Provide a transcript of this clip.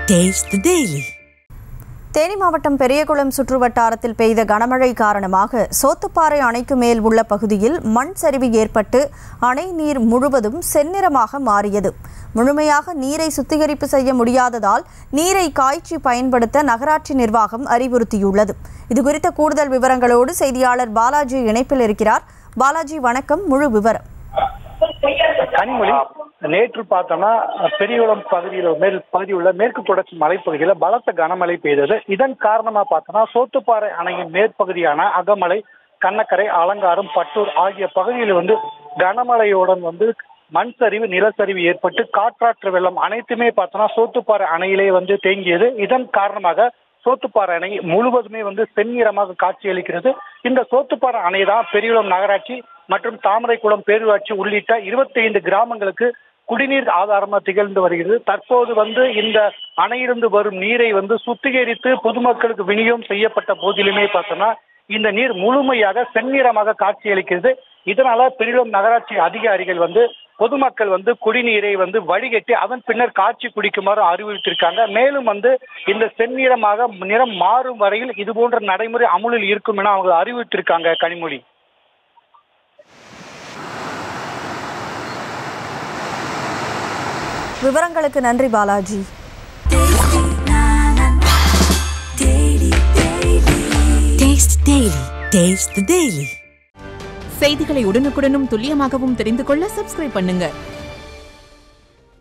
Taste the Daily. Theni மாவட்டம் பெரியகுளம் சுற்றுவட்டாரத்தில் பெய்த கனமழை காரணமாக சோத்துப்பாறை அணைக்கு மேல் உள்ள பகுதியில் மண் சரிவு ஏற்பட்டு அணை நீர் முழுவதும் செந்நிறமாக மாறியது முழுமையாக நீரை சுத்திகரிப்பு செய்ய முடியாததால் நீரை காய்ச்சி பயன்படுத்த நகராட்சி நிர்வாகம் அறிவுறுத்தியுள்ளது இதுகுறித்த கூடுதல் விவரங்களோடு செய்தியாளர் பாலாஜி இணைப்பில் இருக்கிறார் பாலாஜி வணக்கம் முழு விவரம் கனிமொழி நேற்று பார்த்தோம்னா பெரியகுளம் பகுதியில் மேல் பகுதியில் உள்ள மேற்கு தொடர்ச்சி மலைப்பகுதியில் பலத்த கனமழை பெய்தது இதன் காரணமா பார்த்தோம்னா சோத்துப்பாறை அணையின் மேற்பகுதியான அகமலை கண்ணக்கரை அலங்காரம் பட்டூர் ஆகிய பகுதியில் வந்து கனமழையுடன் வந்து மண் சரிவு நிலச்சரிவு ஏற்பட்டு காற்றாற்று வெள்ளம் அனைத்துமே பார்த்தோம்னா சோத்துப்பாறை அணையிலே வந்து தேங்கியது இதன் காரணமாக சோத்துப்பாறை அணை முழுவதுமே வந்து செந்நிறமாக காட்சியளிக்கிறது இந்த சோத்துப்பாறை அணை தான் பெரியகுளம் நகராட்சி மற்றும் தாமரைக்குளம் பேரூராட்சி உள்ளிட்ட இருபத்தி ஐந்து கிராமங்களுக்கு குடிநீர் ஆதாரமா திகழ்ந்து வருகிறது தற்போது வந்து இந்த அணையிலிருந்து வரும் நீரை வந்து சுத்திகரித்து பொதுமக்களுக்கு விநியோகம் செய்யப்பட்ட போதிலுமே பார்த்தோம்னா இந்த நீர் முழுமையாக செந்நிறமாக காட்சியளிக்கிறது இதனால பெரியம் நகராட்சி அதிகாரிகள் வந்து பொதுமக்கள் வந்து குடிநீரை வந்து வடிகட்டி அதன் பின்னர் காய்ச்சி குடிக்குமாறு அறிவுறுத்திருக்காங்க மேலும் வந்து இந்த செந்நிறமாக நிறம் மாறும் வரையில் இது போன்ற நடைமுறை அமுலில் இருக்கும் என அவங்க அறிவித்திருக்காங்க கனிமொழி விவரங்களுக்கு நன்றி Balaji Taste Daily. Taste the Daily. செய்திகளை உடனுக்குடனும் துல்லியமாகவும் தெரிந்து கொள்ள சப்ஸ்கிரைப் பண்ணுங்க